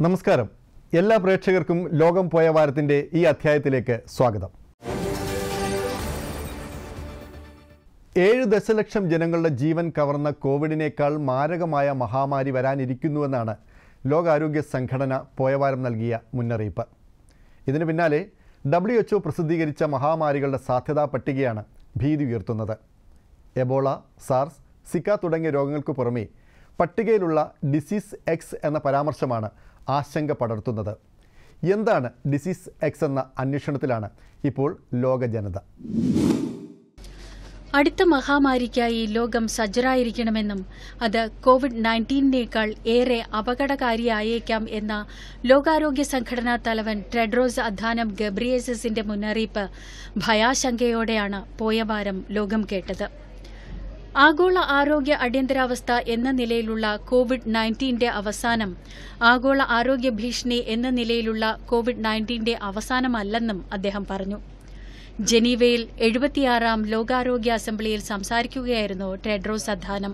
നമസ്കാരം എല്ലാ പ്രേക്ഷകർക്കും ലോകം പോയ വാരത്തിൻ്റെ ഈ അധ്യായത്തിലേക്ക് സ്വാഗതം ഏഴ് ദശലക്ഷം ജനങ്ങളുടെ ജീവൻ കവർന്ന കോവിഡിനേക്കാൾ മാരകമായ മഹാമാരി വരാനിരിക്കുന്നുവെന്നാണ് ലോകാരോഗ്യ സംഘടന പോയവാരം നൽകിയ മുന്നറിയിപ്പ് ഇതിന് പിന്നാലെ ഡബ്ല്യു എച്ച് പ്രസിദ്ധീകരിച്ച മഹാമാരികളുടെ സാധ്യതാ പട്ടികയാണ് ഭീതി ഉയർത്തുന്നത് എബോള സാർസ് സിക്ക തുടങ്ങിയ ലോകങ്ങൾക്ക് പുറമേ പട്ടികയിലുള്ള ഡിസീസ് എക്സ് എന്ന പരാമർശമാണ് ആശങ്ക പടർത്തുന്നത് എന്താണ് ഡിസീസ് എക്സ് എന്ന അന്വേഷണത്തിലാണ് ഇപ്പോൾ ലോക ജനത അടുത്ത മഹാമാരിക്കായി ലോകം സജ്ജരായിരിക്കണമെന്നും അത് കോവിഡ് നയൻറ്റീനേക്കാൾ ഏറെ അപകടകാരിയായേക്കാം എന്ന ലോകാരോഗ്യ സംഘടനാ തലവൻ ടെഡ്രോസ് അധാനം ഗബ്രിയേസസിന്റെ മുന്നറിയിപ്പ് ഭയാശങ്കയോടെയാണ് പോയ വാരം ലോകം കേട്ടത് ആഗോള ആരോഗ്യ അടിയന്തരാവസ്ഥ എന്ന നിലയിലുള്ള കോവിഡ് നയൻറ്റീന്റെ അവസാനം ആഗോള ആരോഗ്യ ഭീഷണി എന്ന നിലയിലുള്ള കോവിഡ് നയൻറ്റീന്റെ അവസാനമല്ലെന്നും അദ്ദേഹം പറഞ്ഞു ജനീവയിൽ എഴുപത്തിയാറാം ലോകാരോഗ്യ അസംബ്ലിയിൽ സംസാരിക്കുകയായിരുന്നു ടെഡ്രോസ് അധാനം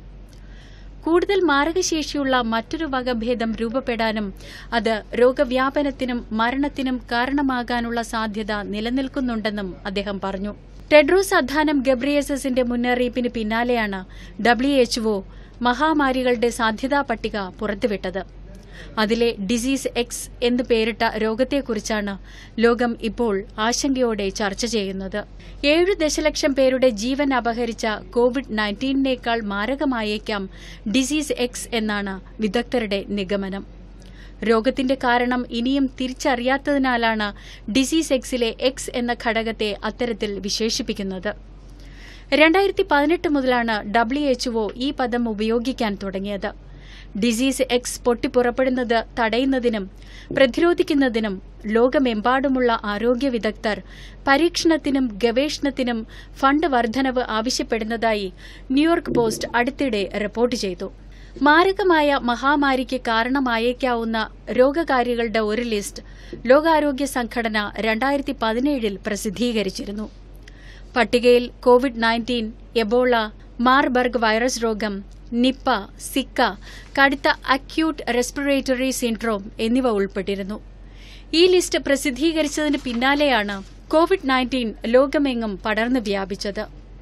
കൂടുതൽ മാരകശേഷിയുള്ള മറ്റൊരു വകഭേദം രൂപപ്പെടാനും അത് രോഗവ്യാപനത്തിനും മരണത്തിനും കാരണമാകാനുള്ള സാധ്യത നിലനിൽക്കുന്നുണ്ടെന്നും അദ്ദേഹം പറഞ്ഞു ടെഡ്രോസ് അധാനം ഗബ്രിയേസസിന്റെ മുന്നറിയിപ്പിന് പിന്നാലെയാണ് ഡബ്ല്യു എച്ച്ഒ മഹാമാരികളുടെ സാധ്യതാ പട്ടിക പുറത്തുവിട്ടത് അതിലെ ഡിസീസ് എക്സ് എന്ന് പേരിട്ട രോഗത്തെക്കുറിച്ചാണ് ലോകം ഇപ്പോൾ ആശങ്കയോടെ ചർച്ച ചെയ്യുന്നത് ഏഴു ദശലക്ഷം പേരുടെ ജീവൻ അപഹരിച്ച കോവിഡ് നയൻറ്റീനേക്കാൾ മാരകമായേക്കാം ഡിസീസ് എക്സ് എന്നാണ് വിദഗ്ധരുടെ നിഗമനം രോഗത്തിന്റെ കാരണം ഇനിയും തിരിച്ചറിയാത്തതിനാലാണ് ഡിസീസ് എക്സിലെ എക്സ് എന്ന ഘടകത്തെ അത്തരത്തിൽ വിശേഷിപ്പിക്കുന്നത് രണ്ടായിരത്തി പതിനെട്ട് മുതലാണ് ഡബ്ല്യു എച്ച്ഒ ഈ പദം ഉപയോഗിക്കാൻ തുടങ്ങിയത് ഡിസീസ് എക്സ് പൊട്ടിപ്പുറപ്പെടുന്നത് തടയുന്നതിനും പ്രതിരോധിക്കുന്നതിനും ലോകമെമ്പാടുമുള്ള ആരോഗ്യ വിദഗ്ധർ പരീക്ഷണത്തിനും ഗവേഷണത്തിനും ഫണ്ട് വർധനവ് ആവശ്യപ്പെടുന്നതായി ന്യൂയോർക്ക് പോസ്റ്റ് അടുത്തിടെ റിപ്പോർട്ട് ചെയ്തു മാരകമായ മഹാമാരിക്ക് കാരണമായേക്കാവുന്ന രോഗകാരികളുടെ ഒരു ലിസ്റ്റ് ലോകാരോഗ്യ സംഘടന രണ്ടായിരത്തി പതിനേഴിൽ പ്രസിദ്ധീകരിച്ചിരുന്നു പട്ടികയിൽ Covid nineteen Ebola Marburg virus രോഗം നിപ്പ സിക്ക കടുത്ത അക്യൂട്ട് റെസ്പിറേറ്ററി സിൻഡ്രോം എന്നിവ ഉൾപ്പെട്ടിരുന്നു ഈ ലിസ്റ്റ് പ്രസിദ്ധീകരിച്ചതിന് പിന്നാലെയാണ് കോവിഡ് നയൻറ്റീൻ ലോകമെങ്ങും പടർന്നു വ്യാപിച്ചത്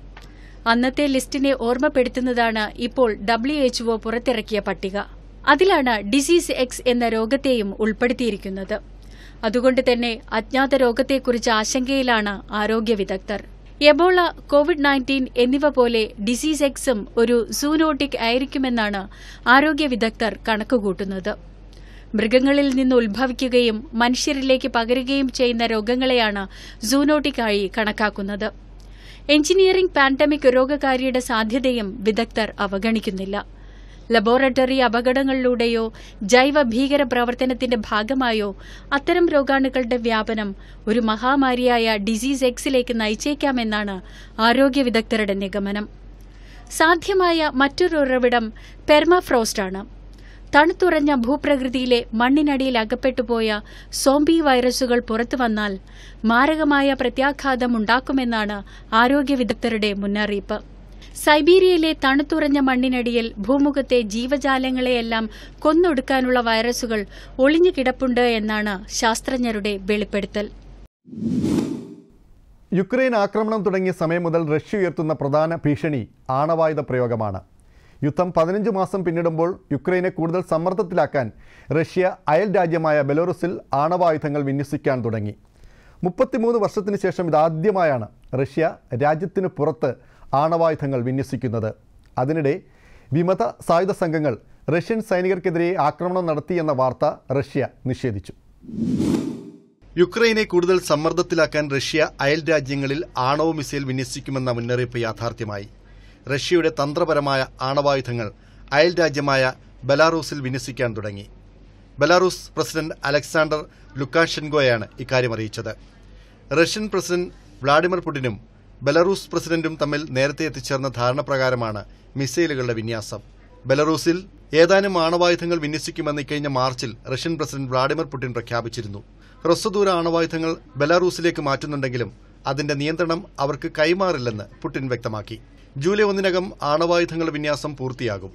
അന്നത്തെ ലിസ്റ്റിനെ ഓർമ്മപ്പെടുത്തുന്നതാണ് ഇപ്പോൾ ഡബ്ല്യു എച്ച്ഒ പുറത്തിറക്കിയ പട്ടിക അതിലാണ് ഡിസീസ് എക്സ് എന്ന രോഗത്തെയും ഉൾപ്പെടുത്തിയിരിക്കുന്നത് അതുകൊണ്ട് തന്നെ അജ്ഞാത രോഗത്തെക്കുറിച്ച് ആശങ്കയിലാണ് ആരോഗ്യ വിദഗ്ധർ എബോള കോവിഡ് നയൻറ്റീൻ എന്നിവ പോലെ ഡിസീസ് എക്സും ഒരു സൂനോട്ടിക് ആയിരിക്കുമെന്നാണ് ആരോഗ്യ വിദഗ്ധർ കണക്കുകൂട്ടുന്നത് മൃഗങ്ങളിൽ നിന്ന് ഉത്ഭവിക്കുകയും മനുഷ്യരിലേക്ക് പകരുകയും ചെയ്യുന്ന രോഗങ്ങളെയാണ് സൂനോട്ടിക്കായി കണക്കാക്കുന്നത് എഞ്ചിനീയറിംഗ് പാൻഡമിക് രോഗകാരിയുടെ സാധ്യതയും വിദഗ്ധർ അവഗണിക്കുന്നില്ല ലബോറട്ടറി അപകടങ്ങളിലൂടെയോ ജൈവ ഭീകര പ്രവർത്തനത്തിന്റെ ഭാഗമായോ അത്തരം രോഗാണുക്കളുടെ വ്യാപനം ഒരു മഹാമാരിയായ ഡിസീസ് എക്സിലേക്ക് നയിച്ചേക്കാമെന്നാണ് ആരോഗ്യ വിദഗ്ധരുടെ നിഗമനം സാധ്യമായ മറ്റൊരു ഉറവിടം പെർമാഫ്രോസ്റ്റാണ് തണുത്തുറഞ്ഞ ഭൂപ്രകൃതിയിലെ മണ്ണിനടിയിൽ അകപ്പെട്ടുപോയ സോംബി വൈറസുകൾ പുറത്തുവന്നാൽ മാരകമായ പ്രത്യാഘാതം ഉണ്ടാക്കുമെന്നാണ് ആരോഗ്യ വിദഗ്ധരുടെ മുന്നറിയിപ്പ് സൈബീരിയയിലെ തണുത്തുറഞ്ഞ മണ്ണിനടിയിൽ ഭൂമുഖത്തെ ജീവജാലങ്ങളെയെല്ലാം കൊന്നൊടുക്കാനുള്ള വൈറസുകൾ ഒളിഞ്ഞു കിടപ്പുണ്ട് എന്നാണ് ശാസ്ത്രജ്ഞരുടെ വെളിപ്പെടുത്തൽ യുക്രൈൻ ആക്രമണം തുടങ്ങിയ സമയം മുതൽ റഷ്യ ഉയർത്തുന്ന പ്രധാന ഭീഷണി ആണവായുധ പ്രയോഗമാണ് യുദ്ധം പതിനഞ്ച് മാസം പിന്നിടുമ്പോൾ യുക്രൈനെ കൂടുതൽ സമ്മർദ്ദത്തിലാക്കാൻ റഷ്യ അയൽ രാജ്യമായ ബെലോറസിൽ ആണവായുധങ്ങൾ വിന്യസിക്കാൻ തുടങ്ങി മുപ്പത്തിമൂന്ന് വർഷത്തിന് ശേഷം ഇതാദ്യമായാണ് റഷ്യ രാജ്യത്തിന് പുറത്ത് ആണവായുധങ്ങൾ വിന്യസിക്കുന്നത് അതിനിടെ വിമത സായുധ സംഘങ്ങൾ റഷ്യൻ സൈനികർക്കെതിരെ ആക്രമണം നടത്തിയെന്ന വാർത്ത റഷ്യ നിഷേധിച്ചു യുക്രൈനെ കൂടുതൽ സമ്മർദ്ദത്തിലാക്കാൻ റഷ്യ അയൽ രാജ്യങ്ങളിൽ ആണവ മിസൈൽ വിന്യസിക്കുമെന്ന മുന്നറിയിപ്പ് യാഥാർത്ഥ്യമായി റഷ്യയുടെ തന്ത്രപരമായ ആണവായുധങ്ങൾ അയൽ രാജ്യമായ ബെലാറൂസിൽ വിന്യസിക്കാൻ തുടങ്ങി ബെലാറൂസ് പ്രസിഡന്റ് അലക്സാണ്ടർ ലുക്കാഷെൻകോയാണ് ഇക്കാര്യം അറിയിച്ചത് റഷ്യൻ പ്രസിഡന്റ് വ്ളാഡിമിർ പുടിനും ബെലറൂസ് പ്രസിഡന്റും തമ്മിൽ നേരത്തെ എത്തിച്ചേർന്ന ധാരണ പ്രകാരമാണ് മിസൈലുകളുടെ വിന്യാസം ബെലറൂസിൽ ഏതാനും ആണവായുധങ്ങൾ വിന്യസിക്കുമെന്ന് ഇക്കഴിഞ്ഞ മാർച്ചിൽ റഷ്യൻ പ്രസിഡന്റ് വ്ളാഡിമിർ പുടിൻ പ്രഖ്യാപിച്ചിരുന്നു ഹ്രസ്വദൂര ആണവായുധങ്ങൾ ബെലാറൂസിലേക്ക് മാറ്റുന്നുണ്ടെങ്കിലും അതിന്റെ നിയന്ത്രണം അവർക്ക് കൈമാറില്ലെന്ന് പുടിൻ വ്യക്തമാക്കി ജൂലൈ ഒന്നിനകം ആണവായുധങ്ങൾ വിന്യാസം പൂർത്തിയാകും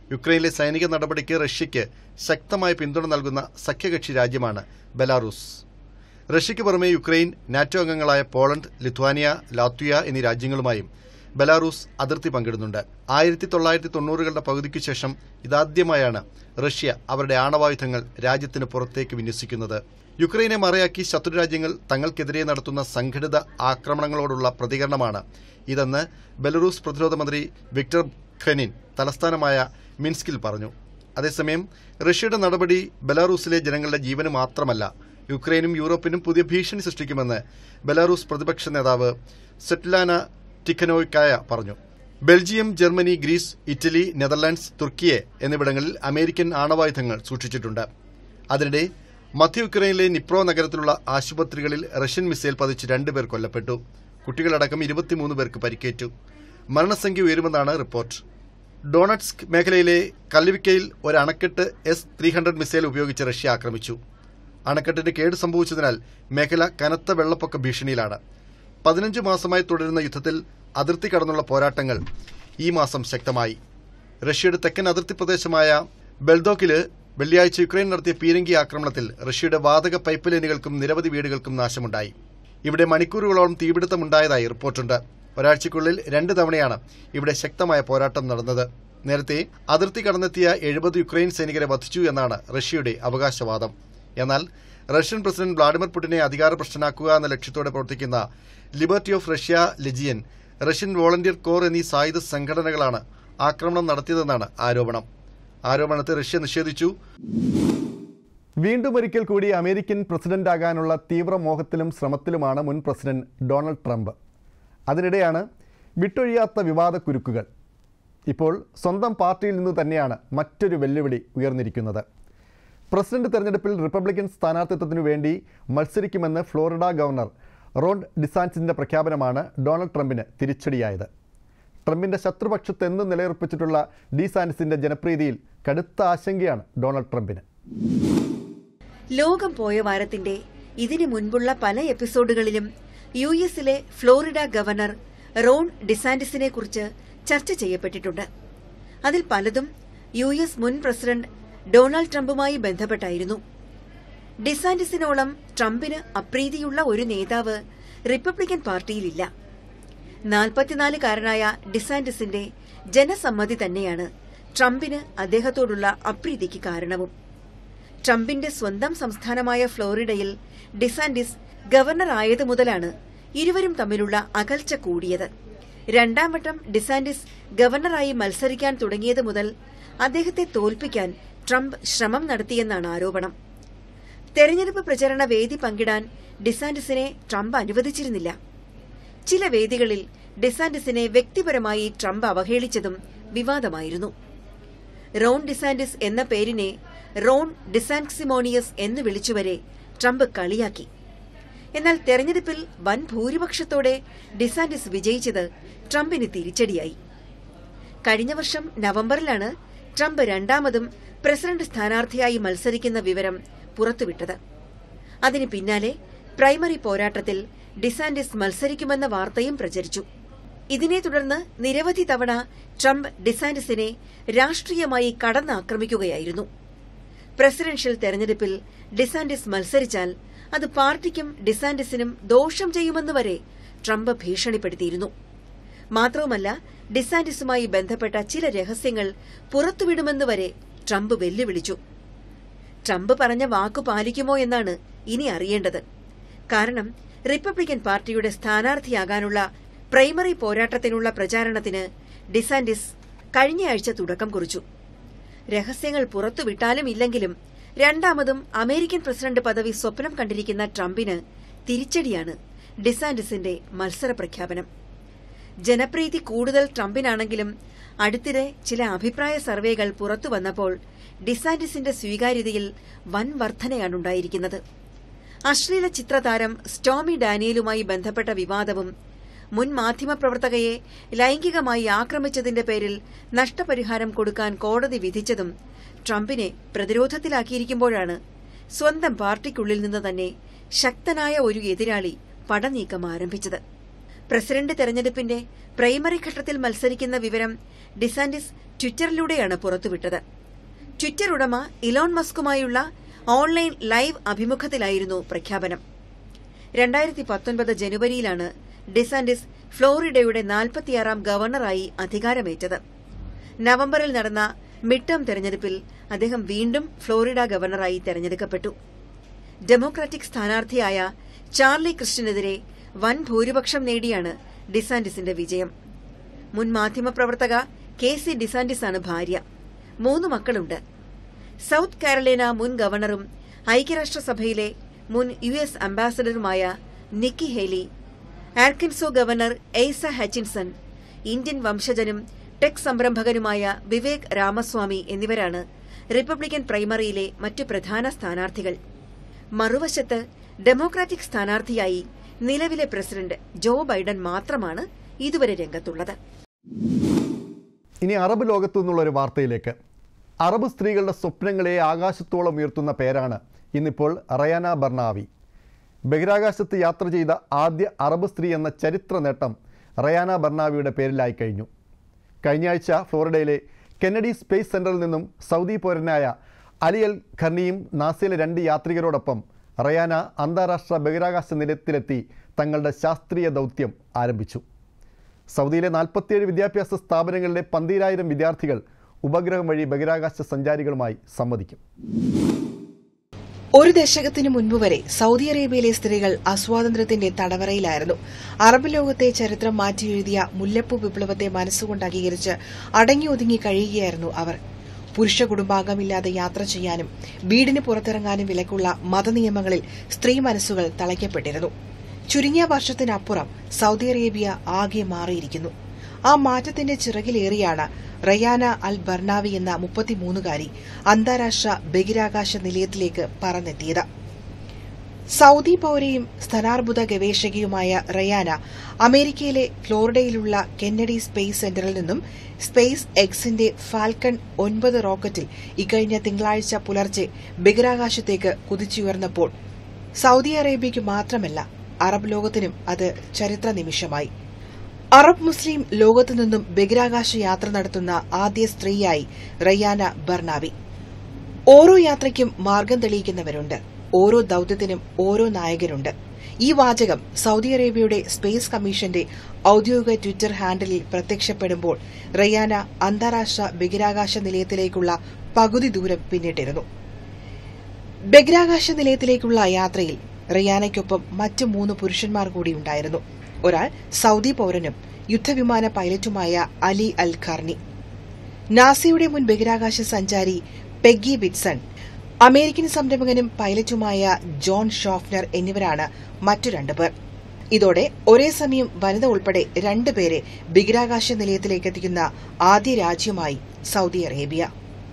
യുക്രൈനിലെ സൈനിക നടപടിക്ക് റഷ്യയ്ക്ക് ശക്തമായ പിന്തുണ നൽകുന്ന സഖ്യകക്ഷി രാജ്യമാണ് ബെലാറൂസ് റഷ്യയ്ക്ക് പുറമെ യുക്രൈൻ നാറ്റോ അംഗങ്ങളായ പോളണ്ട് ലിത്വാനിയ ലാത്വിയ എന്നീ രാജ്യങ്ങളുമായും ബെലാറൂസ് അതിർത്തി പങ്കിടുന്നുണ്ട് ആയിരത്തി തൊള്ളായിരത്തി തൊണ്ണൂറുകളുടെ പകുതിക്കു ശേഷം ഇതാദ്യമായാണ് റഷ്യ അവരുടെ ആണവായുധങ്ങൾ രാജ്യത്തിന് പുറത്തേക്ക് വിന്യസിക്കുന്നത് യുക്രൈനെ മറയാക്കി ശത്രുരാജ്യങ്ങൾ തങ്ങൾക്കെതിരെ നടത്തുന്ന സംഘടിത ആക്രമണങ്ങളോടുള്ള പ്രതികരണമാണ് ഇതെന്ന് ബെലറൂസ് പ്രതിരോധ മന്ത്രി വിക്ടർ ഖനിൻ തലസ്ഥാനമായ മിൻസ്കിൽ പറഞ്ഞു അതേസമയം റഷ്യയുടെ നടപടി ബെലാറൂസിലെ ജനങ്ങളുടെ ജീവന് മാത്രമല്ല യുക്രൈനും യൂറോപ്പിനും പുതിയ ഭീഷണി സൃഷ്ടിക്കുമെന്ന് ബെലാറൂസ് പ്രതിപക്ഷ നേതാവ് സെറ്റ്ലാന ടിക്കനോയ്ക്കായ പറഞ്ഞു Belgium Germany Greece Italy Netherlands Turkiye എന്നിവിടങ്ങളിൽ അമേരിക്കൻ ആണവായുധങ്ങൾ സൂക്ഷിച്ചിട്ടുണ്ട് അതിനിടെ മധ്യ യുക്രൈനിലെ നിപ്രോ നഗരത്തിലുള്ള ആശുപത്രികളിൽ റഷ്യൻ മിസൈൽ പതിച്ച് രണ്ടുപേർ കൊല്ലപ്പെട്ടു കുട്ടികളടക്കം ഇരുപത്തിമൂന്ന് പേർക്ക് പരിക്കേറ്റു മരണസംഖ്യ ഉയരുമെന്നാണ് റിപ്പോർട്ട് ഡോണറ്റ്സ്ക് മേഖലയിലെ കല്ലിവിക്കയിൽ ഒരു അണക്കെട്ട് എസ് ത്രീ ഹൺഡ്രഡ് മിസൈൽ ഉപയോഗിച്ച് റഷ്യ ആക്രമിച്ചു അണക്കെട്ടിന് കേട് സംഭവിച്ചതിനാൽ മേഖല കനത്ത വെള്ളപ്പൊക്ക ഭീഷണിയിലാണ് പതിനഞ്ച് മാസമായി തുടരുന്ന യുദ്ധത്തിൽ അതിർത്തി കടന്നുള്ള പോരാട്ടങ്ങൾ ഈ മാസം ശക്തമായി റഷ്യയുടെ തെക്കൻ അതിർത്തി പ്രദേശമായ ബെൽദോക്കില് വെള്ളിയാഴ്ച യുക്രൈൻ നടത്തിയ പീരങ്കി ആക്രമണത്തിൽ റഷ്യയുടെ വാതക പൈപ്പ് ലൈനുകൾക്കും നിരവധി വീടുകൾക്കും നാശമുണ്ടായി ഇവിടെ മണിക്കൂറുകളോളം തീപിടുത്തമുണ്ടായതായി റിപ്പോർട്ടുണ്ട് ഒരാഴ്ചയ്ക്കുള്ളിൽ രണ്ട് തവണയാണ് ഇവിടെ ശക്തമായ പോരാട്ടം നടന്നത് നേരത്തെ അതിർത്തി കടന്നെത്തിയ എഴുപത് യുക്രൈൻ സൈനികരെ വധിച്ചു എന്നാണ് റഷ്യയുടെ അവകാശവാദം എന്നാൽ റഷ്യൻ പ്രസിഡന്റ് വ്ളാഡിമിർ പുടിനെ അധികാരപ്രശ്നനാക്കുക എന്ന ലക്ഷ്യത്തോടെ പ്രവർത്തിക്കുന്ന Liberty of Russia Legion Russian Volunteer Corps എന്നീ സായുധ സംഘടനകളാണ് ആക്രമണം നടത്തിയതെന്നാണ് ആരോപണം ആരോപണത്തെ റഷ്യ നിഷേധിച്ചു വീണ്ടും ഒരിക്കൽ കൂടി അമേരിക്കൻ പ്രസിഡന്റാകാനുള്ള തീവ്ര മോഹത്തിലും ശ്രമത്തിലുമാണ് മുൻ പ്രസിഡന്റ് ഡൊണാൾഡ് ട്രംപ് അതിനിടെയാണ് വിട്ടൊഴിയാത്ത വിവാദ കുരുക്കുകൾ ഇപ്പോൾ സ്വന്തം പാർട്ടിയിൽ നിന്ന് തന്നെയാണ് മറ്റൊരു വെല്ലുവിളി ഉയർന്നിരിക്കുന്നത് പ്രസിഡന്റ് തെരഞ്ഞെടുപ്പിൽ റിപ്പബ്ലിക്കൻ സ്ഥാനാർത്ഥിത്വത്തിനു വേണ്ടി മത്സരിക്കുമെന്ന് ഫ്ലോറിഡ ഗവർണർ റോൺ ഡിസാൻസിന്റെ പ്രഖ്യാപനമാണ് ഡൊണാൾഡ് ട്രംപിന് തിരിച്ചടിയായത് ട്രംപിന്റെ ശത്രുപക്ഷത്ത് എന്ന് നിലയുറപ്പിച്ചിട്ടുള്ള ഡിസാൻസിന്റെ ജനപ്രീതിയിൽ കടുത്ത ആശങ്കയാണ് ഡൊണാൾഡ് ട്രംപിന് ലോകം പോയ വാരത്തിന്റെ ഇതിനു മുൻപുള്ള പല എപ്പിസോഡുകളിലും യു എസിലെ ഫ്ലോറിഡ ഗവർണർ റോൺ ഡിസാന്റിസിനെ കുറിച്ച് ചർച്ച ചെയ്യപ്പെട്ടിട്ടുണ്ട് അതിൽ പലതും യു എസ് മുൻ പ്രസിഡന്റ് ഡൊണാൾഡ് ട്രംപുമായി ബന്ധപ്പെട്ടായിരുന്നു ഡിസാന്റിസിനോളം ട്രംപിന് അപ്രീതിയുള്ള ഒരു നേതാവ് റിപ്പബ്ലിക്കൻ പാർട്ടിയിലില്ല നാൽപ്പത്തിനാലുകാരനായ ഡിസാന്റിസിന്റെ ജനസമ്മതി തന്നെയാണ് ട്രംപിന് അദ്ദേഹത്തോടുള്ള അപ്രീതിക്ക് കാരണവും ട്രംപിന്റെ സ്വന്തം സംസ്ഥാനമായ ഫ്ലോറിഡയിൽ ഡിസാന്റിസ് ഗവർണർ ആയത് മുതലാണ് ഇരുവരും തമ്മിലുള്ള അകൽച്ച കൂടിയത് രണ്ടാം വട്ടം ഡിസാന്റിസ് ഗവർണറായി മത്സരിക്കാൻ തുടങ്ങിയത് മുതൽ അദ്ദേഹത്തെ തോൽപ്പിക്കാൻ ട്രംപ് ശ്രമം നടത്തിയെന്നാണ് ആരോപണം തെരഞ്ഞെടുപ്പ് പ്രചരണ വേദി പങ്കിടാൻ ഡിസാന്റിസിനെ ട്രംപ് അനുവദിച്ചിരുന്നില്ല ചില വേദികളിൽ ഡിസാന്റിസിനെ വ്യക്തിപരമായി ട്രംപ് അവഹേളിച്ചതും വിവാദമായിരുന്നു റോൺ ഡിസാന്റിസ് എന്ന പേരിനെ റോൺ ഡിസാൻക്സിമോണിയസ് എന്ന് വിളിച്ചുവരെ ട്രംപ് കളിയാക്കി എന്നാൽ തെരഞ്ഞെടുപ്പിൽ വൻ ഭൂരിപക്ഷത്തോടെ ഡിസാന്റിസ് വിജയിച്ചത് ട്രംപിന് തിരിച്ചടിയായി കഴിഞ്ഞ വർഷം നവംബറിലാണ് ട്രംപ് രണ്ടാമതും പ്രസിഡന്റ് സ്ഥാനാർത്ഥിയായി മത്സരിക്കുന്ന വിവരം പുറത്തുവിട്ടത് അതിന് പിന്നാലെ പ്രൈമറി പോരാട്ടത്തിൽ ഡിസാന്റിസ് മത്സരിക്കുമെന്ന വാർത്തയും പ്രചരിച്ചു ഇതിനെ തുടർന്ന് നിരവധി തവണ ട്രംപ് ഡിസാന്റിസിനെ രാഷ്ട്രീയമായി കടന്നാക്രമിക്കുകയായിരുന്നു പ്രസിഡൻഷ്യൽ തെരഞ്ഞെടുപ്പിൽ ഡിസാന്റിസ് മത്സരിച്ചാൽ അത് പാർട്ടിക്കും ഡിസാന്റിസിനും ദോഷം ചെയ്യുമെന്ന് വരെ ട്രംപ് ഭീഷണിപ്പെടുത്തിയിരുന്നു മാത്രവുമല്ല ഡിസാന്റിസുമായി ബന്ധപ്പെട്ട ചില രഹസ്യങ്ങൾ പുറത്തുവിടുമെന്ന് വരെ ട്രംപ് വെല്ലുവിളിച്ചു ട്രംപ് പറഞ്ഞ വാക്കു പാലിക്കുമോ എന്നാണ് ഇനി അറിയേണ്ടത് കാരണം റിപ്പബ്ലിക്കൻ പാർട്ടിയുടെ സ്ഥാനാർത്ഥിയാകാനുള്ള പ്രൈമറി പോരാട്ടത്തിനുള്ള പ്രചാരണത്തിന് ഡിസാന്റിസ് കഴിഞ്ഞയാഴ്ച തുടക്കം കുറിച്ചു രഹസ്യങ്ങൾ പുറത്തുവിട്ടാലും ഇല്ലെങ്കിലും രണ്ടാമതും അമേരിക്കൻ പ്രസിഡന്റ് പദവി സ്വപ്നം കണ്ടിരിക്കുന്ന ട്രംപിന് തിരിച്ചടിയാണ് ഡിസാന്റിസിന്റെ മത്സര പ്രഖ്യാപനം ജനപ്രീതി കൂടുതൽ ട്രംപിനാണെങ്കിലും അടുത്തിടെ ചില അഭിപ്രായ സർവേകൾ പുറത്തു വന്നപ്പോൾ ഡിസാന്റിസിന്റെ സ്വീകാര്യതയിൽ വൻ വർധനയാണുണ്ടായിരിക്കുന്നത് അശ്ലീല ചിത്രതാരം സ്റ്റോമി ഡാനിയലുമായി ബന്ധപ്പെട്ട വിവാദവും മുൻ മാധ്യമപ്രവർത്തകയെ ലൈംഗികമായി ആക്രമിച്ചതിന്റെ പേരിൽ നഷ്ടപരിഹാരം കൊടുക്കാൻ കോടതി വിധിച്ചതും ട്രംപിനെ പ്രതിരോധത്തിലാക്കിയിരിക്കുമ്പോഴാണ് സ്വന്തം പാർട്ടിക്കുള്ളിൽ നിന്ന് തന്നെ ശക്തനായ ഒരു എതിരാളി പടനീക്കം ആരംഭിച്ചത് പ്രസിഡന്റ് തെരഞ്ഞെടുപ്പിന്റെ പ്രൈമറി ഘട്ടത്തിൽ മത്സരിക്കുന്ന വിവരം ഡിസാന്റിസ് ട്വിറ്ററിലൂടെയാണ് പുറത്തുവിട്ടത് ട്വിറ്റർ ഉടമ ഇലോൺ മസ്കുമായുള്ള ഓൺലൈൻ ലൈവ് അഭിമുഖത്തിലായിരുന്നു പ്രഖ്യാപനം രണ്ടായിരത്തി പത്തൊൻപത് ജനുവരിയിലാണ് ഡിസാന്റിസ് ഫ്ലോറിഡയുടെ നാൽപ്പത്തിയാറാം ഗവർണറായി അധികാരമേറ്റത് നവംബറിൽ നടന്ന മിഡ് ടേം തെരഞ്ഞെടുപ്പിൽ അദ്ദേഹം വീണ്ടും ഫ്ലോറിഡ ഗവർണറായി തെരഞ്ഞെടുക്കപ്പെട്ടു ഡെമോക്രാറ്റിക് സ്ഥാനാർത്ഥിയായ ചാർലി ക്രിസ്റ്റിനെതിരെ വൻ ഭൂരിപക്ഷം നേടിയാണ് ഡിസാന്റിസിന്റെ വിജയം മുൻ മാധ്യമപ്രവർത്തക കെ സി ഡിസാന്റിസാണ് ഭാര്യ മൂന്ന് മക്കളുണ്ട് സൌത്ത് കാരലൈന മുൻ ഗവർണറും ഐക്യരാഷ്ട്രസഭയിലെ മുൻ യു എസ് അംബാസഡറുമായ Nikki Haley Arkansas governor Asa Hutchinson Indian വംശജനും ടെക് സംരംഭകനുമായ വിവേക് രാമസ്വാമി എന്നിവരാണ് റിപ്പബ്ലിക്കൻ പ്രൈമറിയിലെ മറ്റു പ്രധാന സ്ഥാനാർത്ഥികൾ മറുവശത്ത് ഡെമോക്രാറ്റിക് സ്ഥാനാർത്ഥിയായി നിലവിലെ പ്രസിഡന്റ് ജോ ബൈഡൻ മാത്രമാണ് ഇതുവരെ രംഗത്തുള്ളത് ഇനി അറബ് ലോകത്തു നിന്നുള്ള ഒരു വാർത്തയിലേക്ക് അറബ് സ്ത്രീകളുടെ സ്വപ്നങ്ങളെ ആകാശത്തോളം ഉയർത്തുന്ന പേരാണ് ഇന്നിപ്പോൾ റയാന ബർണാവി ബഹിരാകാശത്ത് യാത്ര ചെയ്ത ആദ്യ അറബ് സ്ത്രീ എന്ന ചരിത്ര നേട്ടം റയാന ബർണാവിയുടെ പേരിലായി കഴിഞ്ഞു കഴിഞ്ഞയാഴ്ച ഫ്ലോറിഡയിലെ കെന്നഡി സ്പേസ് സെന്ററിൽ നിന്നും സൗദി പൗരനായ അലി അൽ ഖർണിയും നാസയിലെ രണ്ട് യാത്രികരോടൊപ്പം റയാന അന്താരാഷ്ട്ര ബഹിരാകാശ നിലയത്തിലെത്തി തങ്ങളുടെ ശാസ്ത്രീയ ദൗത്യം ആരംഭിച്ചു സൗദിയിലെ നാൽപ്പത്തിയേഴ് വിദ്യാഭ്യാസ സ്ഥാപനങ്ങളിലെ പന്തീരായിരം വിദ്യാർത്ഥികൾ ഉപഗ്രഹം വഴി ബഹിരാകാശ സഞ്ചാരികളുമായി സംവദിക്കും ഒരു ദശകത്തിനു മുൻപ് വരെ സൗദി അറേബ്യയിലെ സ്ത്രീകൾ അസ്വാതന്ത്ര്യത്തിന്റെ തടവറയിലായിരുന്നു അറബ് ലോകത്തെ ചരിത്രം മാറ്റിയെഴുതിയ മുല്ലപ്പൂ വിപ്ലവത്തെ മനസ്സുകൊണ്ട് അംഗീകരിച്ച് അടങ്ങി ഒതുങ്ങി കഴിയുകയായിരുന്നു അവർ പുരുഷ കുടുംബാംഗമില്ലാതെ യാത്ര ചെയ്യാനും വീടിന് പുറത്തിറങ്ങാനും വിലക്കുള്ള മതനിയമങ്ങളിൽ സ്ത്രീ മനസ്സുകൾ തളയ്ക്കപ്പെട്ടിരുന്നു ചുരുങ്ങിയ വർഷത്തിനപ്പുറം സൗദി അറേബ്യ ആകെ മാറിയിരിക്കുന്നു ആ മാറ്റത്തിന്റെ ചിറകിലേറിയാണ് റയാന അൽ ബർണാവി എന്ന മുപ്പത്തിമൂന്നുകാരി അന്താരാഷ്ട്ര ബഹിരാകാശ നിലയത്തിലേക്ക് പറന്നെത്തിയത് സൗദി പൌരയും സ്തനാർബുദ ഗവേഷകയുമായ റയാന അമേരിക്കയിലെ ഫ്ലോറിഡയിലുള്ള കെന്നഡി സ്പേസ് സെന്ററിൽ നിന്നും സ്പേസ് എക്സിന്റെ ഫാൽക്കൺ ഒൻപത് റോക്കറ്റിൽ ഇക്കഴിഞ്ഞ തിങ്കളാഴ്ച പുലർച്ചെ ബഹിരാകാശത്തേക്ക് കുതിച്ചുയർന്നപ്പോൾ സൗദി അറേബ്യയ്ക്ക് മാത്രമല്ല അറബ് ലോകത്തിനും അത് ചരിത്ര നിമിഷമായി അറബ് മുസ്ലിം ലോകത്തു നിന്നും ബഹിരാകാശ യാത്ര നടത്തുന്ന ആദ്യ സ്ത്രീയായി റയാന ബർണാവി ഓരോ യാത്രയ്ക്കും മാർഗം തെളിയിക്കുന്നവരുണ്ട് ഓരോ ദൌത്യത്തിനും ഓരോ നായകരുണ്ട് ഈ വാചകം സൗദി അറേബ്യയുടെ സ്പേസ് കമ്മീഷന്റെ ഔദ്യോഗിക ട്വിറ്റർ ഹാൻഡിലിൽ പ്രത്യക്ഷപ്പെടുമ്പോൾ റയാന അന്താരാഷ്ട്ര ബഹിരാകാശ നിലയത്തിലേക്കുള്ള പകുതി ദൂരം പിന്നിട്ടിരുന്നു ബഹിരാകാശ നിലയത്തിലേക്കുള്ള യാത്രയിൽ റിയാനയ്ക്കൊപ്പം മറ്റ് മൂന്ന് പുരുഷന്മാർ കൂടി ഉണ്ടായിരുന്നു ഒരാൾ സൗദി പൌരനും യുദ്ധവിമാന പൈലറ്റുമായ അലി അൽ ഖർണി നാസയുടെ മുൻ ബഹിരാകാശ സഞ്ചാരി പെഗ്ഗി ബിറ്റ്സൺ അമേരിക്കൻ സംരംഭകനും പൈലറ്റുമായ ജോൺ ഷോഫ്നർ എന്നിവരാണ് മറ്റു രണ്ടുപേർ ഇതോടെ ഒരേ സമയം വനിത ഉൾപ്പെടെ രണ്ടുപേരെ ബഹിരാകാശ നിലയത്തിലേക്ക് എത്തിക്കുന്ന ആദ്യ രാജ്യമായി സൗദി അറേബ്യ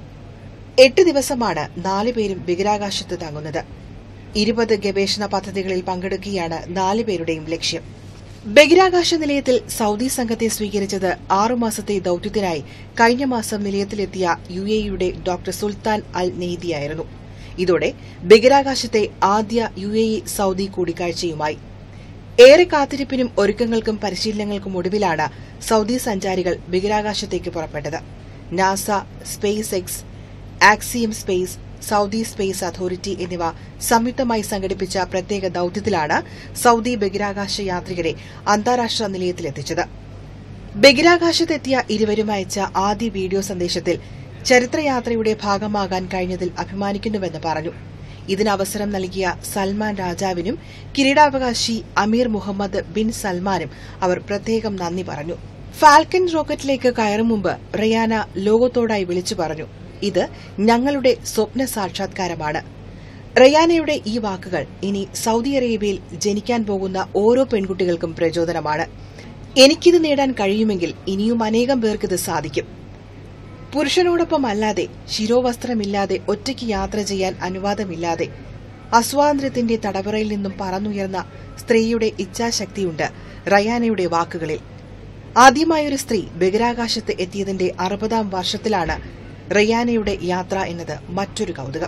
എട്ട് ദിവസമാണ് നാലുപേരും ബഹിരാകാശത്ത് തങ്ങുന്നത് ഇരുപത് ഗവേഷണ പദ്ധതികളിൽ പങ്കെടുക്കുകയാണ് നാലുപേരുടെയും ലക്ഷ്യം ബഹിരാകാശ നിലയത്തിൽ സൗദി സംഘത്തെ സ്വീകരിച്ചത് ആറുമാസത്തെ ദൌത്യത്തിനായി കഴിഞ്ഞ മാസം നിലയത്തിലെത്തിയ യു എയുടെ ഡോക്ടർ സുൽത്താൻ അൽ നെയ്ദിയായിരുന്നു ഇതോടെ ബഹിരാകാശത്തെ ആദ്യ യു എ സൗദി കൂടിക്കാഴ്ചയുമായി ഏറെ കാത്തിരിപ്പിനും ഒരുക്കങ്ങൾക്കും പരിശീലനങ്ങൾക്കും ഒടുവിലാണ് സൗദി സഞ്ചാരികൾ ബഹിരാകാശത്തേക്ക് പുറപ്പെട്ടത് NASA SpaceX Axiom Space Saudi Space Authority എന്നിവ സംയുക്തമായി സംഘടിപ്പിച്ച പ്രത്യേക ദൌത്യത്തിലാണ് സൗദി ബഹിരാകാശ യാത്രികരെ അന്താരാഷ്ട്ര നിലയത്തിലെത്തിച്ചത് ബഹിരാകാശത്തെത്തിയ ഇരുവരും അയച്ച ആദ്യ വീഡിയോ സന്ദേശത്തിൽ ചരിത്രയാത്രയുടെ ഭാഗമാകാൻ കഴിഞ്ഞതിൽ അഭിമാനിക്കുന്നുവെന്ന് പറഞ്ഞു ഇതിന് അവസരം നൽകിയ സൽമാൻ രാജാവിനും കിരീടാവകാശി അമീർ മുഹമ്മദ് ബിൻ സൽമാനും അവർ പ്രത്യേകം നന്ദി പറഞ്ഞു ഫാൽക്കൺ റോക്കറ്റിലേക്ക് കയറും മുമ്പ് റിയാന ലോകത്തോടായി വിളിച്ചു പറഞ്ഞു ഇത് ഞങ്ങളുടെ സ്വപ്ന സാക്ഷാത്കാരമാണ് റയാനയുടെ ഈ വാക്കുകൾ ഇനി സൗദി അറേബ്യയിൽ ജനിക്കാൻ പോകുന്ന ഓരോ പെൺകുട്ടികൾക്കും പ്രചോദനമാണ് എനിക്കിത് നേടാൻ കഴിയുമെങ്കിൽ ഇനിയും അനേകം പേർക്കിത് സാധിക്കും പുരുഷനോടൊപ്പം അല്ലാതെ ശിരോവസ്ത്രമില്ലാതെ ഒറ്റയ്ക്ക് യാത്ര ചെയ്യാൻ അനുവാദമില്ലാതെ അസ്വാതന്ത്ര്യത്തിന്റെ തടവറയിൽ നിന്നും പറന്നുയർന്ന സ്ത്രീയുടെ ഇച്ഛാശക്തിയുണ്ട് റയാനയുടെ വാക്കുകളിൽ ആദ്യമായൊരു സ്ത്രീ ബഹിരാകാശത്ത് എത്തിയതിന്റെ അറുപതാം വർഷത്തിലാണ് റയാനയുടെ യാത്ര എന്നത് മറ്റൊരു കൌതുകം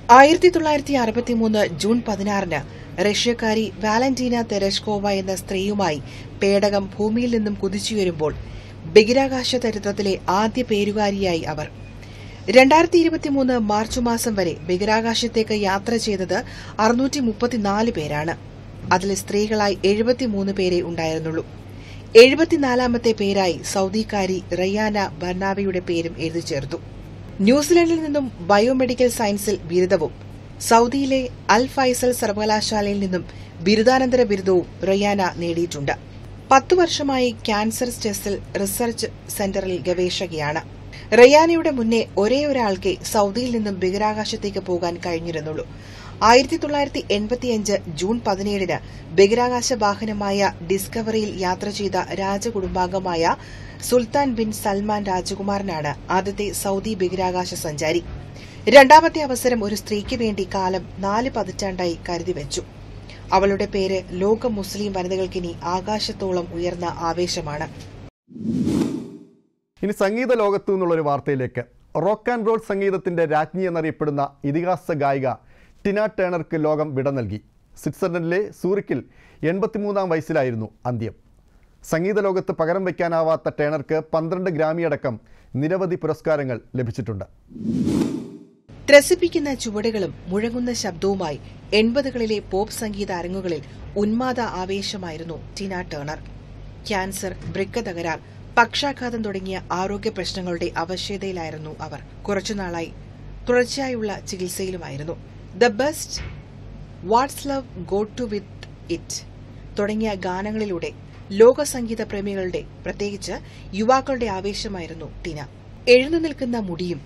ആയിരത്തി തൊള്ളായിരത്തി അറുപത്തിമൂന്ന് ജൂൺ പതിനാറിന് റഷ്യക്കാരി വാലന്റീന തെരഷ്കോവ എന്ന സ്ത്രീയുമായി പേടകം ഭൂമിയിൽ നിന്നും കുതിച്ചുയരുമ്പോൾ ബഹിരാകാശ ചരിത്രത്തിലെ ആദ്യ പേരുകാരിയായി അവർ രണ്ടായിരത്തി ഇരുപത്തിമൂന്ന് മാർച്ച് മാസം വരെ ബഹിരാകാശത്തേക്ക് യാത്ര ചെയ്തത് അറുന്നൂറ്റി മുപ്പത്തിനാല് പേരാണ് അതിൽ സ്ത്രീകളായി എഴുപത്തിമൂന്ന് പേരെ ഉണ്ടായിരുന്നുള്ളൂ എഴുപത്തിനാലാമത്തെ പേരായി സൌദിക്കാരി റയാന ബർണാവയുടെ പേരും എഴുതി ചേർത്തു ന്യൂസിലൻഡിൽ നിന്നും ബയോമെഡിക്കൽ സയൻസിൽ ബിരുദവും സൌദിയിലെ അൽ ഫൈസൽ സർവകലാശാലയിൽ നിന്നും ബിരുദാനന്തര ബിരുദവും റയാന നേടിയിട്ടുണ്ട് പത്തു വർഷമായി ക്യാൻസർ ടെസ്റ്റിൽ റിസർച്ച് സെന്ററിൽ ഗവേഷകയാണ് റയാനയുടെ മുന്നേ ഒരേ ഒരാൾക്ക് സൌദിയിൽ നിന്നും ബഹിരാകാശത്തേക്ക് പോകാൻ കഴിഞ്ഞിരുന്നുള്ളൂ ആയിരത്തി തൊള്ളായിരത്തി എൺപത്തിയഞ്ച് ജൂൺ പതിനേഴിന് ബഹിരാകാശ വാഹനമായ ഡിസ്കവറിയിൽ യാത്ര ചെയ്ത രാജകുടുംബാംഗമായ സുൽത്താൻ ബിൻ സൽമാൻ രാജകുമാരനാണ് ആദ്യത്തെ സൌദി ബഹിരാകാശ സഞ്ചാരി രണ്ടാമത്തെ അവസരം ഒരു സ്ത്രീക്ക് വേണ്ടി കാലം നാല് പതിറ്റാണ്ടായി കരുതിവച്ചു അവളുടെ പേര് ലോക മുസ്ലിം വനിതകൾക്കിനി ആകാശത്തോളം ഉയർന്ന ആവേശമാണ് ഇനി സംഗീത ലോകത്തു നിന്നുള്ളൊരു വാർത്തയിലേക്ക് റോക്ക് ആൻഡ് റോൾ സംഗീതത്തിന്റെ രാജ്ഞി എന്നറിയപ്പെടുന്ന ഇതിഹാസ ഗായിക ടിന ടേണർക്ക് ലോകം വിട നൽകി സ്വിറ്റ്സർലൻഡിലെ സൂറിക്കിൽ എൺപത്തിമൂന്നാം വയസ്സിലായിരുന്നു അന്ത്യം സംഗീത ലോകത്ത് പകരം വയ്ക്കാനാവാത്ത ടേണർക്ക് പന്ത്രണ്ട് ഗ്രാമി അടക്കം നിരവധി പുരസ്കാരങ്ങൾ ലഭിച്ചിട്ടുണ്ട് ത്രസിപ്പിക്കുന്ന ചുവടുകളും മുഴങ്ങുന്ന ശബ്ദവുമായി എൺപതുകളിലെ പോപ്പ് സംഗീത അരങ്ങുകളിൽ ഉന്മാദ ആവേശമായിരുന്നു ടിന ടേണർ ക്യാൻസർ വൃക്ക തകരാർ പക്ഷാഘാതം തുടങ്ങിയ ആരോഗ്യ പ്രശ്നങ്ങളുടെ അവശേതയിലായിരുന്നു അവർ കുറച്ചുനാളായി തുടർച്ചയായുള്ള ചികിത്സയിലുമായിരുന്നു the best what's love got to with it തുടങ്ങിയ ഗാനങ്ങളിലൂടെ ലോക സംഗീത പ്രേമികളുടെ പ്രത്യേകിച്ച് യുവാക്കളുടെ ആവേശമായിരുന്നു ടിന എഴുന്നു നിൽക്കുന്ന മുടിയും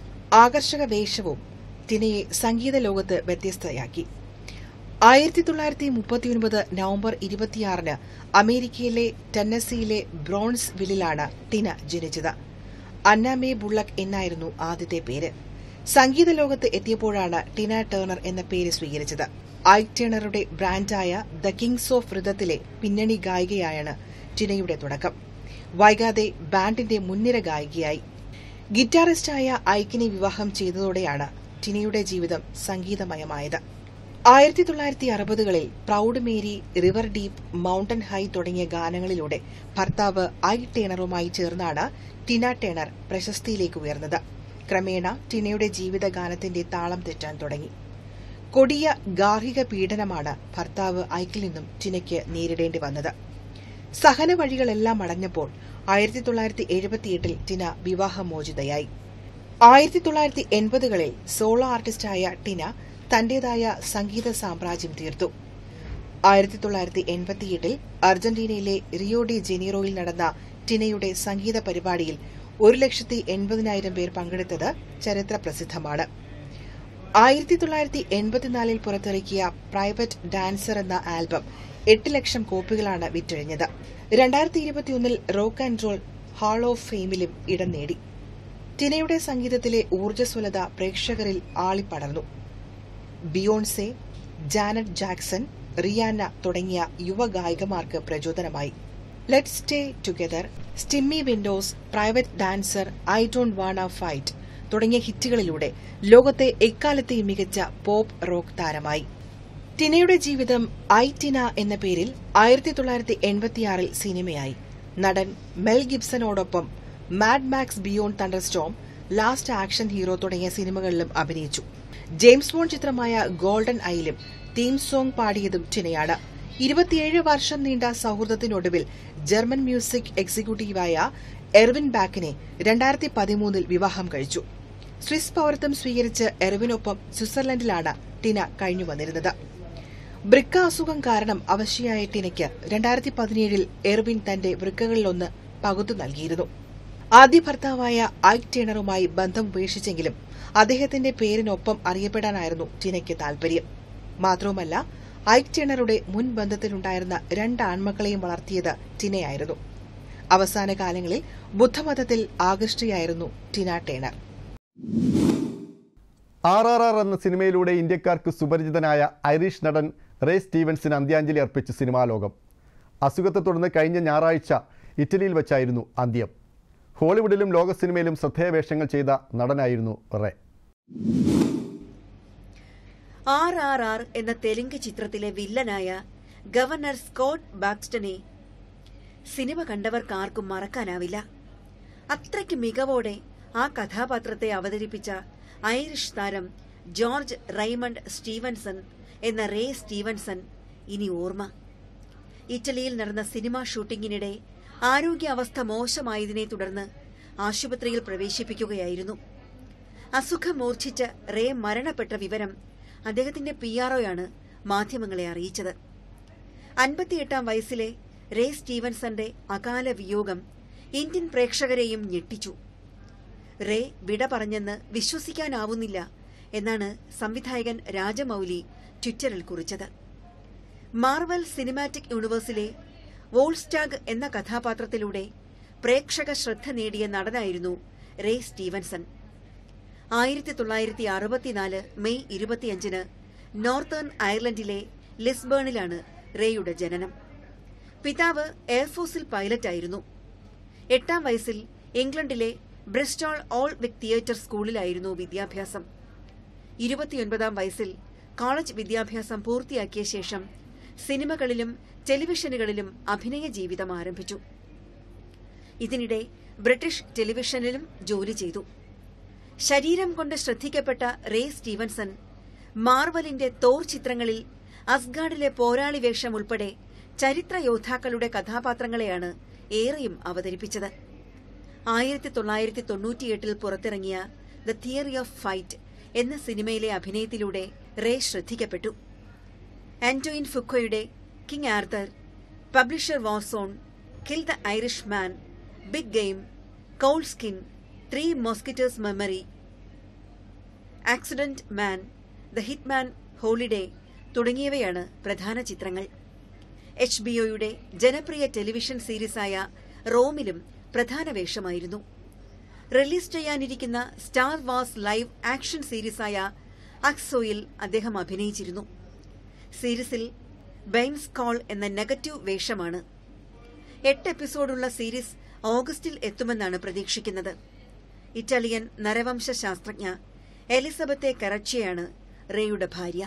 ആകർഷക വേഷവും ടിനയെ സംഗീത ലോകത്ത് വ്യത്യസ്തയാക്കി ആയിരത്തി തൊള്ളായിരത്തി മുപ്പത്തിയൊൻപത് നവംബർ ഇരുപത്തിയാറിന് അമേരിക്കയിലെ ടെന്നസിയിലെ ബ്രോൺസ് വില്ലിലാണ് ടിന ജനിച്ചത് അന്നാമേ ബുള്ളക് എന്നായിരുന്നു ആദ്യത്തെ പേര് സംഗീത ലോകത്ത് എത്തിയപ്പോഴാണ് ടിന ടേണർ എന്ന പേര് സ്വീകരിച്ചത് ഐക് ടേണറുടെ ബ്രാൻഡായ ദ കിങ്സ് ഓഫ് ഋതത്തിലെ പിന്നണി ഗായികയായാണ് ടിനയുടെ തുടക്കം വൈകാതെ ബാൻഡിന്റെ മുൻനിര ഗായികയായി ഗിറ്റാറിസ്റ്റായ ഐക്കിനെ വിവാഹം ചെയ്തതോടെയാണ് ടിനയുടെ ജീവിതം സംഗീതമയമായത് ആയിരത്തി തൊള്ളായിരത്തി അറുപതുകളിൽ proud Mary river deep mountain high തുടങ്ങിയ ഗാനങ്ങളിലൂടെ ഭർത്താവ് ഐ ടേണറുമായി ചേർന്നാണ് ടിന ടേണർ പ്രശസ്തിയിലേക്ക് ഉയർന്നത് ക്രമേണ ടിനയുടെ ജീവിതഗാനത്തിന്റെ താളം തെറ്റാൻ തുടങ്ങി കൊടിയ ഗാർഹിക പീഡനമാണ് ഭർത്താവ് ഐക്കിൽ നിന്നും ടിനയ്ക്ക് നേരിടേണ്ടി വന്നത് സഹന വഴികളെല്ലാം അടഞ്ഞപ്പോൾ ആയിരത്തി തൊള്ളായിരത്തി എഴുപത്തിയെട്ടിൽ ടിന വിവാഹമോചിതയായി ആയിരത്തി തൊള്ളായിരത്തി എൺപതുകളിൽ സോളോ ആർട്ടിസ്റ്റായ ടിന തന്റേതായ സംഗീത സാമ്രാജ്യം തീർത്തു ആയിരത്തി തൊള്ളായിരത്തി എൺപത്തിയെട്ടിൽ അർജന്റീനയിലെ റിയോ ഡി ജനീറോയിൽ നടന്ന ടിനയുടെ സംഗീത പരിപാടിയിൽ ഒരു ലക്ഷത്തി എൺപതിനായിരം പേർ പങ്കെടുത്തത് ചരിത്ര പ്രസിദ്ധമാണ് ആയിരത്തി തൊള്ളായിരത്തി എൺപത്തിനാലിൽ പുറത്തിറക്കിയ പ്രൈവറ്റ് ഡാൻസർ എന്ന ആൽബം എട്ട് ലക്ഷം കോപ്പികളാണ് വിറ്റഴിഞ്ഞത് രണ്ടായിരത്തി ഇരുപത്തിയൊന്നിൽ rock and roll hall of ഫെയിമിലും ഇടം നേടി ടിനയുടെ സംഗീതത്തിലെ ഊർജ്ജസ്വലത പ്രേക്ഷകരിൽ ആളിപ്പടർന്നു ബിയോൺസെ ജാനറ്റ് ജാക്സൺ റിയാന തുടങ്ങിയ യുവ ഗായികമാർക്ക് പ്രചോദനമായി let stay together steamy windows private dancer I don't wanna fight തുടങ്ങിയ ഹിറ്റുകളിലൂടെ ലോകത്തെ എക്കാലത്തെയും മികച്ച പോപ്പ് റോക്ക് താരമായി ടിനയുടെ ജീവിതം ഐ ടിന എന്ന പേരിൽ ആയിരത്തി തൊള്ളായിരത്തി എൺപത്തിയാറിൽ സിനിമയായി നടൻ മെൽ ഗിബ്സണോടൊപ്പം Mad Max beyond thunderstorm last action hero തുടങ്ങിയ സിനിമകളിലും അഭിനയിച്ചു ജെയിംസ് ബോണ്ട് ചിത്രമായ ഗോൾഡൻ ഐയിലും തീം സോങ് പാടിയതും ടിനയാണ് ഇരുപത്തിയേഴ് വർഷം നീണ്ട സൌഹൃദത്തിനൊടുവിൽ ജർമ്മൻ മ്യൂസിക് എക്സിക്യൂട്ടീവായ എർവിൻ ബാക്കിനെ രണ്ടായിരത്തി പതിമൂന്നിൽ വിവാഹം കഴിച്ചു സ്വിസ് പൌരത്വം സ്വീകരിച്ച് എർവിനൊപ്പം സ്വിറ്റ്സർലൻഡിലാണ് ടിന കഴിഞ്ഞു വന്നിരുന്നത് വൃക്ക അസുഖം കാരണം അവശയായ ടിനയ്ക്ക് രണ്ടായിരത്തി പതിനേഴിൽ എർവിൻ തന്റെ വൃക്കകളിലൊന്ന് പകുത്തു നൽകിയിരുന്നു ആദ്യ ഭർത്താവായ ഐക് ടേണറുമായി ബന്ധം ഉപേക്ഷിച്ചെങ്കിലും അദ്ദേഹത്തിന്റെ പേരിനൊപ്പം അറിയപ്പെടാനായിരുന്നു ടിനയ്ക്ക് താൽപര്യം മാത്രവുമല്ല ഐക് ടേണറുടെ മുൻ ബന്ധത്തിലുണ്ടായിരുന്ന രണ്ട് ആൺമക്കളെയും വളർത്തിയത് ടിനയായിരുന്നു അവസാന കാലങ്ങളിൽ ബുദ്ധമതത്തിൽ ആകൃഷ്ടയായിരുന്നു ടിന ടേണർ ആർ ആർ ആർ എന്ന സിനിമയിലൂടെ ഇന്ത്യക്കാർക്ക് സുപരിചിതനായ ഐറിഷ് നടൻ റേ സ്റ്റീവൻസിന് അന്ത്യാഞ്ജലി അർപ്പിച്ച് സിനിമാ ലോകം അസുഖത്തെ തുടർന്ന് കഴിഞ്ഞ ഞായറാഴ്ച ഇറ്റലിയിൽ വെച്ചായിരുന്നു അന്ത്യം ഹോളിവുഡിലും ലോക സിനിമയിലും ശ്രദ്ധേയ വേഷങ്ങൾ ചെയ്ത നടനായിരുന്നു റേ ആർ ആർ ആർ എന്ന തെലുങ്ക് ചിത്രത്തിലെ വില്ലനായ ഗവർണർ സ്കോട്ട് ബാക്സ്റ്റനെ സിനിമ കണ്ടവർക്കാർക്കും മറക്കാനാവില്ല അത്രയ്ക്ക് മികവോടെ ആ കഥാപാത്രത്തെ അവതരിപ്പിച്ച ഐറിഷ് താരം ജോർജ് റൈമണ്ട് സ്റ്റീവൻസൺ എന്ന റേ സ്റ്റീവൻസൺ ഇനി ഓർമ്മ ഇറ്റലിയിൽ നടന്ന സിനിമാ ഷൂട്ടിങ്ങിനിടെ ആരോഗ്യാവസ്ഥ മോശമായതിനെ തുടർന്ന് ആശുപത്രിയിൽ പ്രവേശിപ്പിക്കുകയായിരുന്നു അസുഖം മൂർച്ഛിച്ച് റേ മരണപ്പെട്ട വിവരം അദ്ദേഹത്തിന്റെ പി ആർഒയാണ് മാധ്യമങ്ങളെ അറിയിച്ചത് അൻപത്തിയെട്ടാം വയസ്സിലെ റേ സ്റ്റീവൻസന്റെ അകാല വിയോഗം ഇന്ത്യൻ പ്രേക്ഷകരെയും ഞെട്ടിച്ചു റേ വിട പറഞ്ഞെന്ന് വിശ്വസിക്കാനാവുന്നില്ല എന്നാണ് സംവിധായകൻ രാജമൌലി ട്വിറ്ററിൽ കുറിച്ചത് മാർവൽ സിനിമാറ്റിക് യൂണിവേഴ്സിലെ വോൾസ്റ്റാഗ് എന്ന കഥാപാത്രത്തിലൂടെ പ്രേക്ഷക ശ്രദ്ധ നേടിയ നടനായിരുന്നു റേ സ്റ്റീവൻസൺ ആയിരത്തി തൊള്ളായിരത്തി അറുപത്തിനാല് മെയ് ഇരുപത്തിയഞ്ചിന് നോർത്തേൺ അയർലൻഡിലെ ലിസ്ബേണിലാണ് റേയുടെ ജനനം പിതാവ് എയർഫോഴ്സിൽ പൈലറ്റായിരുന്നു എട്ടാം വയസ്സിൽ ഇംഗ്ലണ്ടിലെ ബ്രിസ്റ്റോൾ ഓൾ വിക് തിയേറ്റർ സ്കൂളിലായിരുന്നു വിദ്യാഭ്യാസം ഇരുപത്തിയൊൻപതാം വയസ്സിൽ കോളേജ് വിദ്യാഭ്യാസം പൂർത്തിയാക്കിയ ശേഷം സിനിമകളിലും ടെലിവിഷനുകളിലും അഭിനയ ജീവിതം ആരംഭിച്ചു ഇതിനിടെ ബ്രിട്ടീഷ് ടെലിവിഷനിലും ജോലി ചെയ്തു ശരീരം കൊണ്ട് ശ്രദ്ധിക്കപ്പെട്ട റേ സ്റ്റീവൻസൺ മാർവലിന്റെ തോർ ചിത്രങ്ങളിൽ അസ്ഗാർഡിലെ പോരാളി വേഷം ഉൾപ്പെടെ ചരിത്ര യോദ്ധാക്കളുടെ കഥാപാത്രങ്ങളെയാണ് ഏറെയും അവതരിപ്പിച്ചത് ആയിരത്തി തൊള്ളായിരത്തി തൊണ്ണൂറ്റിയെട്ടിൽ പുറത്തിറങ്ങിയ ദ തിയറി ഓഫ് ഫൈറ്റ് എന്ന സിനിമയിലെ അഭിനയത്തിലൂടെ റേ ശ്രദ്ധിക്കപ്പെട്ടു ആന്റോയിൻ ഫുക്കോയുടെ King Arthur punisher war zone kill the Irishman big game cold skin three musketeers memory accident man the hitman holiday തുടങ്ങിയവയാണ് പ്രധാന ചിത്രങ്ങൾ എച്ച് ബിഒയുടെ ജനപ്രിയ ടെലിവിഷൻ സീരീസായ റോമിലും പ്രധാന വേഷമായിരുന്നു റിലീസ് ചെയ്യാനിരിക്കുന്ന സ്റ്റാർ വാസ് ലൈവ് ആക്ഷൻ സീരീസായ അക്സോയിൽ അദ്ദേഹം അഭിനയിച്ചിരുന്നു സീരീസിൽ ബെയിൻസ് കോൾ എന്ന നെഗറ്റീവ് വേഷമാണ് എട്ട് എപ്പിസോഡുള്ള സീരീസ് ഓഗസ്റ്റിൽ എത്തുമെന്നാണ് പ്രതീക്ഷിക്കുന്നത് ഇറ്റാലിയൻ നരവംശ ശാസ്ത്രജ്ഞ എലിസബത്തെ കറച്ചിയാണ് റേയുടെ ഭാര്യ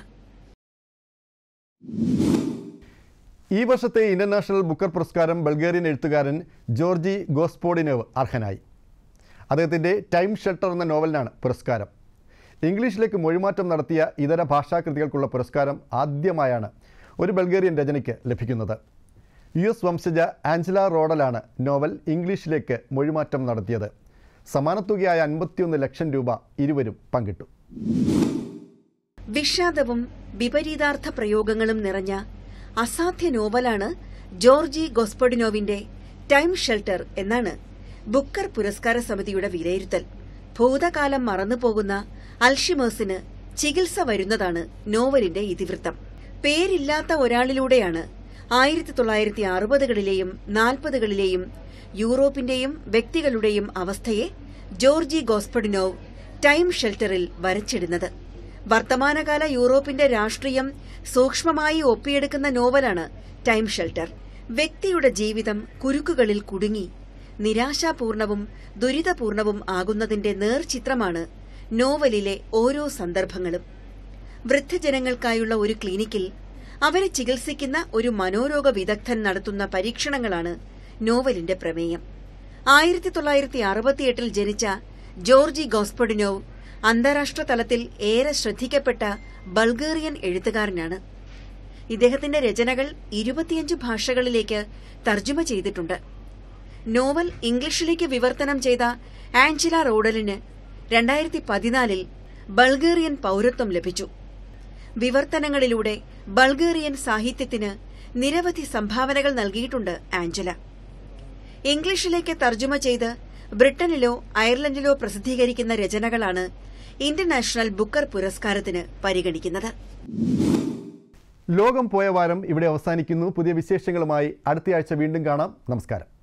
ഈ വർഷത്തെ ഇന്റർനാഷണൽ ബുക്കർ പുരസ്കാരം ബൾഗേറിയൻ എഴുത്തുകാരൻ ജോർജി ഗോസ്പോഡിനോവ് അർഹനായി അദ്ദേഹത്തിൻ്റെ ടൈം ഷെൽട്ടർ എന്ന നോവലിനാണ് പുരസ്കാരം ഇംഗ്ലീഷിലേക്ക് മൊഴിമാറ്റം നടത്തിയ ഇതര ഭാഷാകൃതികൾക്കുള്ള പുരസ്കാരം ആദ്യമായാണ് ഒരു ബൾഗേറിയൻ രചനയ്ക്ക് ലഭിക്കുന്നത് യു എസ് വംശജ ആഞ്ചല റോഡലാണ് നോവൽ ഇംഗ്ലീഷിലേക്ക് മൊഴിമാറ്റം നടത്തിയത് സമാനത്തുകയായ അൻപത്തിയൊന്ന് ലക്ഷം രൂപ ഇരുവരും പങ്കിട്ടു വിഷാദവും വിപരീതാർത്ഥ പ്രയോഗങ്ങളും നിറഞ്ഞ അസാധ്യ നോവലാണ് ജോർജി ഗോസ്പൊഡിനോവിന്റെ ടൈം ഷെൽട്ടർ എന്നാണ് ബുക്കർ പുരസ്കാര സമിതിയുടെ വിലയിരുത്തൽ ഭൂതകാലം മറന്നുപോകുന്ന അൽഷിമേഴ്സിന് ചികിത്സ വരുന്നതാണ് നോവലിന്റെ ഇതിവൃത്തം പേരില്ലാത്ത ഒരാളിലൂടെയാണ് ആയിരത്തി തൊള്ളായിരത്തി അറുപതുകളിലെയും നാൽപ്പതുകളിലെയും യൂറോപ്പിന്റെയും വ്യക്തികളുടെയും അവസ്ഥയെ ജോർജി ഗോസ്പഡിനോവ് ടൈം ഷെൽട്ടറിൽ വരച്ചിടുന്നത് വർത്തമാനകാല യൂറോപ്പിന്റെ രാഷ്ട്രീയം സൂക്ഷ്മമായി ഒപ്പിയെടുക്കുന്ന നോവലാണ് ടൈം ഷെൽട്ടർ വ്യക്തിയുടെ ജീവിതം കുരുക്കുകളിൽ കുടുങ്ങി നിരാശാപൂർണവും ദുരിതപൂർണവും ആകുന്നതിന്റെ നേർചിത്രമാണ് നോവലിലെ ഓരോ സന്ദർഭങ്ങളും വൃദ്ധജനങ്ങൾക്കായുള്ള ഒരു ക്ലിനിക്കിൽ അവരെ ചികിത്സിക്കുന്ന ഒരു മനോരോഗ വിദഗ്ധൻ നടത്തുന്ന പരീക്ഷണങ്ങളാണ് നോവലിന്റെ പ്രമേയം ആയിരത്തി തൊള്ളായിരത്തി അറുപത്തിയെട്ടിൽ ജനിച്ച ജോർജി ഗോസ്പൊഡിനോവ് അന്താരാഷ്ട്ര തലത്തിൽ ഏറെ ശ്രദ്ധിക്കപ്പെട്ട ബൾഗേറിയൻ എഴുത്തുകാരനാണ് ഇദ്ദേഹത്തിന്റെ രചനകൾ ഇരുപത്തിയഞ്ച് ഭാഷകളിലേക്ക് തർജ്ജമ ചെയ്തിട്ടുണ്ട് നോവൽ ഇംഗ്ലീഷിലേക്ക് വിവർത്തനം ചെയ്ത ആഞ്ചല റോഡലിന് രണ്ടായിരത്തി പതിനാലിൽ ബൾഗേറിയൻ പൌരത്വം ലഭിച്ചു വിവർത്തനങ്ങളിലൂടെ ബൾഗേറിയൻ സാഹിത്യത്തിന് നിരവധി സംഭാവനകൾ നൽകിയിട്ടുണ്ട് ആഞ്ചല ഇംഗ്ലീഷിലേക്ക് തർജ്ജമ ചെയ്ത് ബ്രിട്ടനിലോ അയർലൻഡിലോ പ്രസിദ്ധീകരിക്കുന്ന രചനകളാണ് ഇന്റർനാഷണൽ ബുക്കർ പുരസ്കാരത്തിന് പരിഗണിക്കുന്നത് ലോകം പോയ വാരം ഇവിടെ അവസാനിക്കുന്നു പുതിയ വിശേഷങ്ങളുമായി അടുത്തയാഴ്ച വീണ്ടും കാണാം നമസ്കാരം